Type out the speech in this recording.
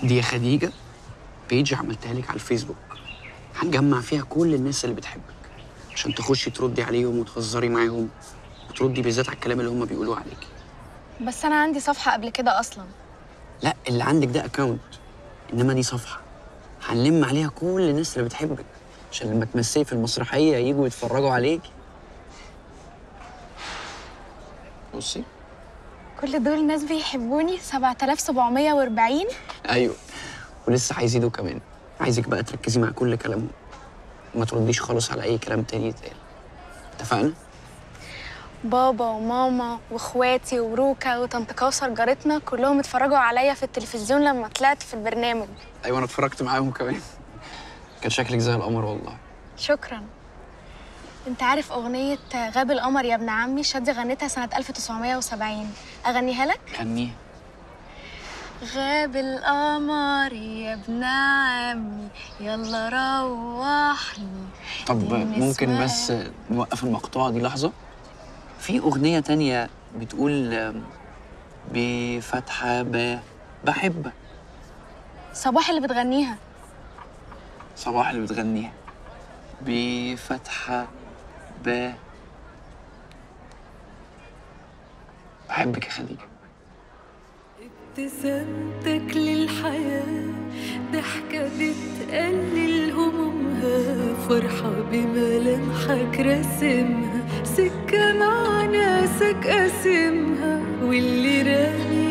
دي يا خديجه بيج عملتها لك على الفيسبوك هنجمع فيها كل الناس اللي بتحبك عشان تخشي تردي عليهم وتهزري معاهم وتردي بالذات على الكلام اللي هم بيقولوه عليكي بس انا عندي صفحه قبل كده اصلا لا اللي عندك ده اكونت انما دي صفحه هنلم عليها كل الناس اللي بتحبك عشان لما تمثلي في المسرحيه يجوا يتفرجوا عليكي بصي كل دول ناس بيحبوني 7740 ايوه ولسه هيزيدوا كمان عايزك بقى تركزي مع كل كلامهم وما ترديش خالص على اي كلام تاني يتقال اتفقنا بابا وماما واخواتي وروكا وطنط كوثر جارتنا كلهم اتفرجوا عليا في التلفزيون لما طلعت في البرنامج ايوه انا اتفرجت معاهم كمان كان شكلك زي القمر والله شكرا انت عارف اغنية غاب القمر يا ابن عمي شادي غنتها سنة 1970 اغنيها لك غنيها غاب القمر يا ابن عمي يلا روحني طب دي ممكن نسوان. بس نوقف المقطوعة دي لحظة في أغنية تانية بتقول آم، بفتحة ب بحبك صباح اللي بتغنيها صباح اللي بتغنيها بفتحة ب بحبك يا خديجة ابتسامتك للحياة ضحكة بتقلل همومها فرحة بملامحك راسمها سكة مع ناسك قاسمها واللي رامي